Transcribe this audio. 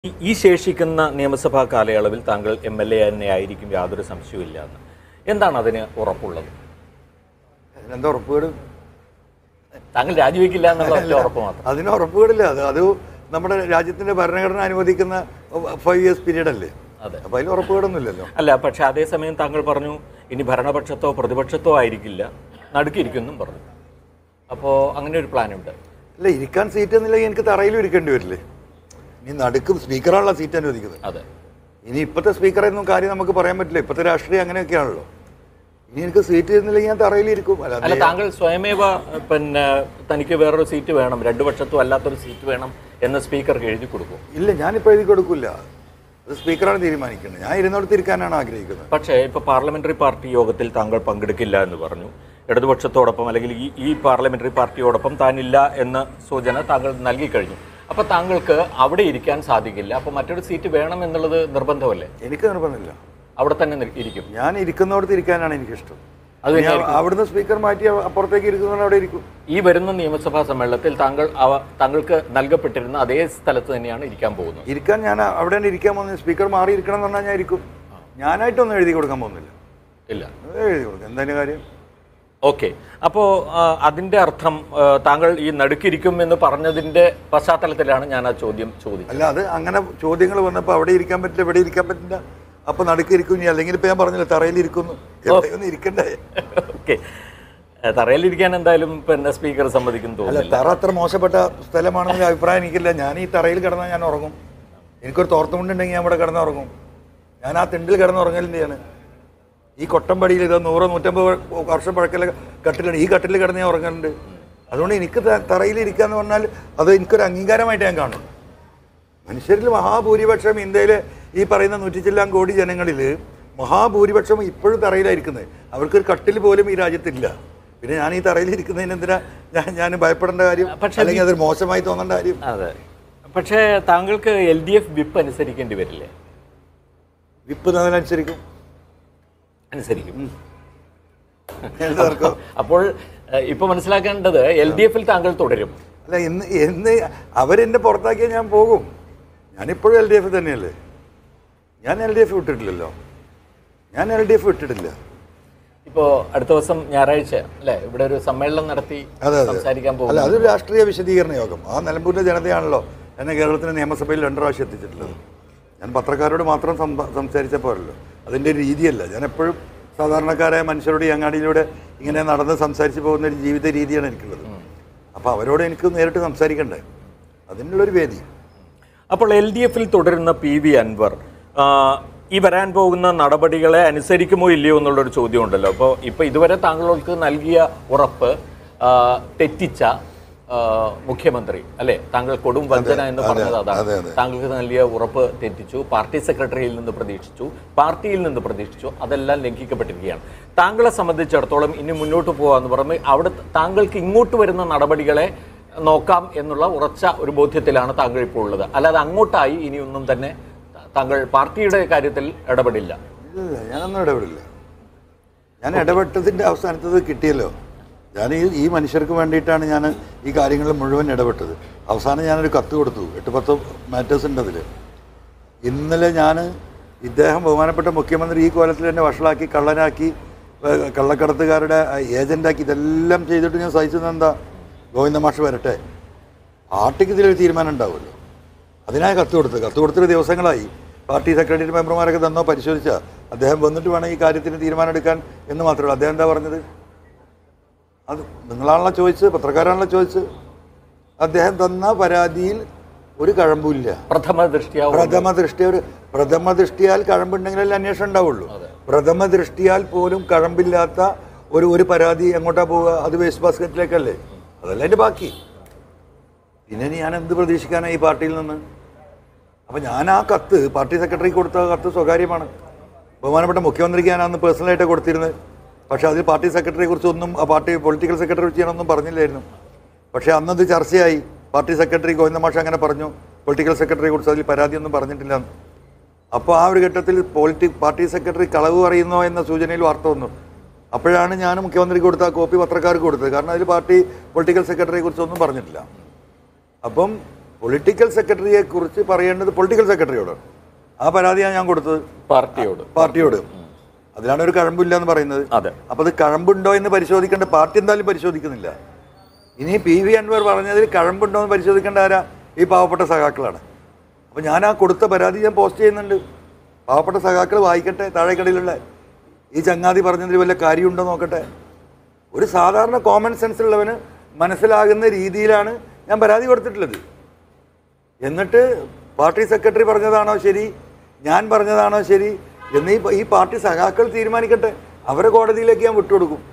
ഈ- ഈ ശേഷിക്കുന്ന നിയമസഭാ കാലയളവിൽ താങ്കൾ എം എൽ എ തന്നെ ആയിരിക്കും യാതൊരു സംശയവുമില്ല എന്ന് എന്താണ് അതിന് ഉറപ്പുള്ളത് അതിനെന്താ ഉറപ്പുകേട് താങ്കൾ രാജിവെക്കില്ല എന്നുള്ള ഒറ്റ ഉറപ്പ് മാത്രം അതിന് ഉറപ്പുകേടില്ല അത് അത് നമ്മുടെ രാജ്യത്തിന്റെ ഭരണഘടന അനുവദിക്കുന്ന ഫൈവ് ഇയേഴ്സ് പീരീഡ് അല്ലേ അതെ. അപ്പൊ അതിൽ ഉറപ്പുകേടൊന്നുമില്ലല്ലോ അല്ല പക്ഷെ അതേസമയം താങ്കൾ പറഞ്ഞു ഇനി ഭരണപക്ഷത്തോ പ്രതിപക്ഷത്തോ ആയിരിക്കില്ല നടുക്കിരിക്കുന്നും പറഞ്ഞു അപ്പോൾ അങ്ങനെ ഒരു പ്ലാൻ ഉണ്ട് അല്ല ഇരിക്കാൻ സീറ്റ് എന്നില്ലെങ്കിൽ എനിക്ക് തറയിലും ഇരിക്കേണ്ടി വരില്ലേ ഇനി നടുക്കും സ്പീക്കറാണല്ലോ സീറ്റ് അനുവദിക്കുന്നത് അതെ ഇനി ഇപ്പോഴത്തെ സ്പീക്കറൊന്നും കാര്യം നമുക്ക് പറയാൻ പറ്റില്ല ഇപ്പോഴത്തെ രാഷ്ട്രീയം അങ്ങനെയൊക്കെയാണല്ലോ ഇനി എനിക്ക് സീറ്റ് ഇരുന്നില്ലെങ്കിൽ ഞാൻ തറയിലിരിക്കും അല്ല അല്ല താങ്കൾ സ്വയമേവ പിന്നെ തനിക്ക് വേറൊരു സീറ്റ് വേണം രണ്ടു പക്ഷത്തും അല്ലാത്തൊരു സീറ്റ് വേണം എന്ന് സ്പീക്കർക്ക് എഴുതി കൊടുക്കും ഇല്ല ഞാനിപ്പോൾ എഴുതി കൊടുക്കില്ല അത് സ്പീക്കറാണ് തീരുമാനിക്കുന്നത് ഞാൻ ഇരുന്നോടത്ത് ഇരിക്കാനാണ് ആഗ്രഹിക്കുന്നത് പക്ഷേ ഇപ്പോൾ പാർലമെന്ററി പാർട്ടി യോഗത്തിൽ താങ്കൾ പങ്കെടുക്കില്ല എന്ന് പറഞ്ഞു ഇടതുപക്ഷത്തോടൊപ്പം അല്ലെങ്കിൽ ഈ ഈ പാർലമെന്ററി പാർട്ടിയോടൊപ്പം താനില്ല എന്ന സൂചന താങ്കൾ നൽകി കഴിഞ്ഞു അപ്പോൾ താങ്കൾക്ക് അവിടെ ഇരിക്കാൻ സാധിക്കില്ല അപ്പോൾ മറ്റൊരു സീറ്റ് വേണം എന്നുള്ളത് നിർബന്ധമല്ലേ എനിക്ക് നിർബന്ധമില്ല അവിടെ തന്നെ നി- ഇരിക്കും ഞാൻ ഇരിക്കുന്നിടത്ത് ഇരിക്കാനാണ് എനിക്കിഷ്ടം അത് ഞാൻ അവിടുന്ന് സ്പീക്കർ മാറ്റി അപ്പുറത്തേക്ക് ഇരിക്കുന്നവർ അവിടെ ഇരിക്കും ഈ വരുന്ന നിയമസഭാ സമ്മേളനത്തിൽ താങ്കൾ അവ താങ്കൾക്ക് നൽകപ്പെട്ടിരുന്ന അതേ സ്ഥലത്ത് തന്നെയാണ് ഇരിക്കാൻ പോകുന്നത് ഇരിക്കാൻ ഞാൻ അവിടെ തന്നെ ഇരിക്കാൻ പോകുന്നത് സ്പീക്കർ മാറി ഇരിക്കണം എന്ന് പറഞ്ഞാൽ ഞാൻ ഇരിക്കും ഞാനായിട്ടൊന്നും എഴുതി കൊടുക്കാൻ പോകുന്നില്ല ഇല്ല അത് എഴുതി കൊടുക്കും എന്തായാലും കാര്യം ഓക്കെ അപ്പോൾ അതിൻ്റെ അർത്ഥം ആ, താങ്കൾ ഈ നടുക്കിരിക്കും എന്ന് പറഞ്ഞതിൻ്റെ പശ്ചാത്തലത്തിലാണ് ഞാൻ ആ ചോദ്യം ചോദിച്ചത് അല്ല അത് അങ്ങനെ ചോദ്യങ്ങൾ വന്നപ്പോൾ അവിടെ ഇരിക്കാൻ പറ്റില്ല ഇവിടെ ഇരിക്കാൻ പറ്റില്ല അപ്പൊ നടുക്ക് ഇരിക്കും ഇനി അല്ലെങ്കിൽ ഇപ്പൊ ഞാൻ പറഞ്ഞില്ല തറയിൽ ഇരിക്കുന്നു എവിടെയൊന്നും ഇരിക്കണ്ടേ ഓക്കെ തറയിലിരിക്കാൻ എന്തായാലും പിന്നെ സ്പീക്കർ സമ്മതിക്കും അല്ല തോന്നുന്നില്ല തറ അത്ര മോശപ്പെട്ട സ്ഥലമാണെന്നുള്ള അഭിപ്രായം എനിക്കില്ല ഞാൻ ഈ തറയിൽ കിടന്നാൽ ഞാൻ ഉറങ്ങും എനിക്കൊരു തോർത്തുമുണ്ടുണ്ടെങ്കിൽ ഞാൻ ഇവിടെ കിടന്ന് ഉറങ്ങും ഞാൻ ആ തിണ്ടിൽ കിടന്ന് ഉറങ്ങലിൻ്റെയാണ് ഈ കൊട്ടമ്പടിയിൽ ഇത് നൂറോ നൂറ്റമ്പത് വർഷം പഴക്കമുള്ള കട്ടിലാണ് ഈ കട്ടിൽ കിടന്ന് ഞാൻ ഉറങ്ങലുണ്ട് അതുകൊണ്ട് എനിക്ക് ത- തറയിൽ ഇരിക്കുക എന്ന് പറഞ്ഞാൽ അത് എനിക്കൊരു അംഗീകാരമായിട്ട് ഞാൻ കാണും മനുഷ്യരിൽ മഹാഭൂരിപക്ഷം ഇന്ത്യയിലെ ഈ പറയുന്ന നൂറ്റിച്ചില്ലാൻ കോടി ജനങ്ങളിൽ മഹാഭൂരിപക്ഷം ഇപ്പോഴും തറയിലായിരിക്കുന്നത് അവർക്കൊരു കട്ടിൽ പോലും ഈ രാജ്യത്തില്ല പിന്നെ ഞാൻ ഈ തറയിൽ ഇരിക്കുന്നതിന് എന്തിനാ ഞാൻ ഞാൻ ഭയപ്പെടേണ്ട കാര്യം പക്ഷേ അല്ലെങ്കിൽ അതൊരു മോശമായി തോന്നേണ്ട കാര്യം അതെ പക്ഷേ താങ്കൾക്ക് എൽ ഡി എഫ് വിപ്പ് അനുസരിക്കേണ്ടി വരില്ലേ വിപ്പ് അതിനനുസരിക്കും അനുസരിക്കും എന്താ തർക്കം? അപ്പോൾ ഏഹ്, ഇപ്പൊ മനസ്സിലാക്കേണ്ടത് എൽ ഡി എഫിൽ താങ്കൾ തുടരും അല്ല എന്ന് എന്ന് അവരെന്നെ പുറത്താക്കിയാൽ ഞാൻ പോകും ഞാനിപ്പോഴും എൽ ഡി എഫ് തന്നെയല്ലേ ഞാൻ എൽ ഡി എഫ് വിട്ടിട്ടില്ലല്ലോ ഞാൻ എൽ ഡി എഫ് വിട്ടിട്ടില്ല ഇപ്പോ അടുത്ത ദിവസം ഞായറാഴ്ച അല്ലെ ഇവിടെ ഒരു സമ്മേളനം നടത്തി അതെ അതെ സംസാരിക്കാൻ അല്ല പോകും അതൊരു രാഷ്ട്രീയ വിശദീകരണ യോഗം ആ നിലമ്പൂരിലെ ജനതയാണല്ലോ എന്നെ കേരളത്തിന് നിയമസഭയിൽ രണ്ട് പ്രാവശ്യം എത്തിച്ചിട്ടുള്ളത് ഞാൻ പത്രക്കാരോട് മാത്രം സംഭ- സംസാരിച്ചാൽ പോരല്ലോ അതിൻ്റെ ഒരു രീതിയല്ല ഞാൻ എപ്പോഴും സാധാരണക്കാരായ മനുഷ്യരോട് ഈ അങ്ങാടിയിലൂടെ ഇങ്ങനെ നടന്ന് സംസാരിച്ച് പോകുന്ന ഒരു ജീവിത രീതിയാണ് എനിക്കുള്ളത് അപ്പോൾ അവരോട് എനിക്ക് നേരിട്ട് സംസാരിക്കണ്ടേ അതിനുള്ളൊരു വേദി അപ്പോൾ എൽ ഡി എഫിൽ തുടരുന്ന പി വി അൻവർ ആ, ഈ വരാൻ പോകുന്ന നടപടികളെ അനുസരിക്കുമോ ഇല്ലയോ എന്നുള്ളൊരു ചോദ്യം ഉണ്ടല്ലോ അപ്പോൾ ഇപ്പോൾ ഇതുവരെ താങ്കൾക്ക് നൽകിയ ഉറപ്പ് ആ, തെറ്റിച്ച ആ, മുഖ്യമന്ത്രി അല്ലെ താങ്കൾ കൊടും വഞ്ചന എന്ന് പറഞ്ഞത് അതെ, അതാണ് അതെ. താങ്കൾക്ക് നൽകിയ ഉറപ്പ് തെറ്റിച്ചു പാർട്ടി സെക്രട്ടറിയിൽ നിന്ന് പ്രതീക്ഷിച്ചു പാർട്ടിയിൽ നിന്ന് പ്രതീക്ഷിച്ചു അതെല്ലാം ലംഘിക്കപ്പെട്ടിരിക്കുകയാണ് താങ്കളെ സംബന്ധിച്ചിടത്തോളം ഇനി മുന്നോട്ട് പോകാന്ന് പറയുമ്പോൾ അവിടെ താങ്കൾക്ക് ഇങ്ങോട്ട് വരുന്ന നടപടികളെ നോക്കാം എന്നുള്ള ഉറച്ച ഒരു ബോധ്യത്തിലാണ് താങ്കൾ ഇപ്പോൾ ഉള്ളത് അല്ലാതെ അങ്ങോട്ടായി ഇനിയൊന്നും തന്നെ താങ്കൾ പാർട്ടിയുടെ കാര്യത്തിൽ ഇടപെടില്ല ഇല്ല ഞാനൊന്നും ഇടപെടില്ല ഞാൻ ഇടപെട്ടതിൻ്റെ അവസാനത്തത് കിട്ടിയല്ലോ ഞാൻ ഈ ഈ മനുഷ്യർക്ക് വേണ്ടിയിട്ടാണ് ഞാൻ ഈ കാര്യങ്ങളിൽ മുഴുവൻ ഇടപെട്ടത് അവസാനം ഞാനൊരു കത്ത് കൊടുത്തു എട്ട് പത്ത് മാറ്റേഴ്സ് ഉണ്ട് അതിൽ ഇന്നലെ ഞാൻ ഇദ്ദേഹം ബഹുമാനപ്പെട്ട മുഖ്യമന്ത്രി ഈ കോലത്തിൽ എന്നെ വഷളാക്കി കള്ളനാക്കി ഏഹ് കള്ളക്കടത്തുകാരുടെ ഏജൻ്റാക്കി ഇതെല്ലാം ചെയ്തിട്ട് ഞാൻ സഹിച്ചത് എന്താ ഗോവിന്ദ മാഷ് വരട്ടെ പാർട്ടിക്ക് ഇതിലൊരു തീരുമാനം ഉണ്ടാവുമല്ലോ അതിനായി കത്ത് കൊടുത്ത് കത്ത് കൊടുത്തിട്ട് ദിവസങ്ങളായി പാർട്ടി സെക്രട്ടറി മെമ്പർമാരൊക്കെ തന്നോ പരിശോധിച്ച അദ്ദേഹം വന്നിട്ട് വേണം ഈ കാര്യത്തിന് തീരുമാനം എടുക്കാൻ എന്ന് മാത്രമേ ഉള്ളൂ അദ്ദേഹം എന്താ പറഞ്ഞത് അത് നിങ്ങളാണല്ലോ ചോദിച്ചത് പത്രക്കാരാണല്ലോ ചോദിച്ചത് അദ്ദേഹം തന്ന പരാതിയിൽ ഒരു കഴമ്പുമില്ല പ്രഥമ ദൃഷ്ടിയ പ്രഥമ ദൃഷ്ടിയ ഒരു പ്രഥമ ദൃഷ്ടിയാൽ കഴമ്പുണ്ടെങ്കിലല്ലേ അന്വേഷണം ഉണ്ടാവുള്ളൂ പ്രഥമ ദൃഷ്ടിയാൽ പോലും കഴമ്പില്ലാത്ത ഒരു ഒരു പരാതി എങ്ങോട്ടാ പോവുക അത് വേസ്റ്റ് ബാസ്ക്കറ്റിലേക്കല്ലേ അതല്ല അതിൻ്റെ ബാക്കി പിന്നെ ഇനി ഞാൻ എന്ത് പ്രതീക്ഷിക്കാനാണ് ഈ പാർട്ടിയിൽ നിന്ന് അപ്പം ഞാൻ ആ കത്ത് പാർട്ടി സെക്രട്ടറിക്ക് കൊടുത്ത കത്ത് സ്വകാര്യമാണ് ബഹുമാനപ്പെട്ട മുഖ്യമന്ത്രിക്ക് ഞാൻ അന്ന് പേഴ്സണലായിട്ട് കൊടുത്തിരുന്നത് പക്ഷേ അതിൽ പാർട്ടി സെക്രട്ടറിയെ കുറിച്ചൊന്നും ആ പാർട്ടി പൊളിറ്റിക്കൽ സെക്രട്ടറി ചെയ്യാനൊന്നും പറഞ്ഞില്ലായിരുന്നു പക്ഷേ അന്നത് ചർച്ചയായി പാർട്ടി സെക്രട്ടറി ഗോവിന്ദ മാഷ് അങ്ങനെ പറഞ്ഞു പൊളിറ്റിക്കൽ സെക്രട്ടറിയെ കുറിച്ച് അതിൽ പരാതിയൊന്നും പറഞ്ഞിട്ടില്ല എന്ന്. അപ്പോൾ ആ ഒരു ഘട്ടത്തിൽ പോളിറ്റി പാർട്ടി സെക്രട്ടറി കളവ് പറയുന്നോ എന്ന സൂചനയിൽ വാർത്ത വന്നു അപ്പോഴാണ് ഞാൻ മുഖ്യമന്ത്രിക്ക് കൊടുത്ത ആ കോപ്പി പത്രക്കാർക്ക് കൊടുത്തത് കാരണം അതിൽ പാർട്ടി പൊളിറ്റിക്കൽ സെക്രട്ടറിയെ കുറിച്ചൊന്നും പറഞ്ഞിട്ടില്ല അപ്പം പൊളിറ്റിക്കൽ സെക്രട്ടറിയെ കുറിച്ച് പറയേണ്ടത് പൊളിറ്റിക്കൽ സെക്രട്ടറിയോടാണ് ആ പരാതിയാണ് ഞാൻ കൊടുത്തത് പാർട്ടിയോട് പാർട്ടിയോട് അതിലാണ് ഒരു കഴമ്പില്ല എന്ന് പറയുന്നത് അതെ അപ്പോൾ അത് കഴമ്പുണ്ടോ എന്ന് പരിശോധിക്കേണ്ട പാർട്ടി എന്തായാലും പരിശോധിക്കുന്നില്ല ഇനി പി വി അൻവർ പറഞ്ഞതിൽ കഴമ്പുണ്ടോ എന്ന് പരിശോധിക്കേണ്ട ആരാ ഈ പാവപ്പെട്ട സഖാക്കളാണ് അപ്പോൾ ഞാൻ ആ കൊടുത്ത പരാതി ഞാൻ പോസ്റ്റ് ചെയ്യുന്നുണ്ട് പാവപ്പെട്ട സഖാക്കൾ വായിക്കട്ടെ താഴേക്കടയിലുള്ള ഈ ചങ്ങാതി പറഞ്ഞതിൽ വല്ല കാര്യമുണ്ടോ നോക്കട്ടെ ഒരു സാധാരണ കോമൺ സെൻസ് ഉള്ളവന് മനസ്സിലാകുന്ന രീതിയിലാണ് ഞാൻ പരാതി കൊടുത്തിട്ടുള്ളത് എന്നിട്ട് പാർട്ടി സെക്രട്ടറി പറഞ്ഞതാണോ ശരി ഞാൻ പറഞ്ഞതാണോ ശരി എന്ന് ഈ ഈ പാർട്ടി സഖാക്കൾ തീരുമാനിക്കട്ടെ അവരെ കോടതിയിലേക്ക് ഞാൻ വിട്ടുകൊടുക്കും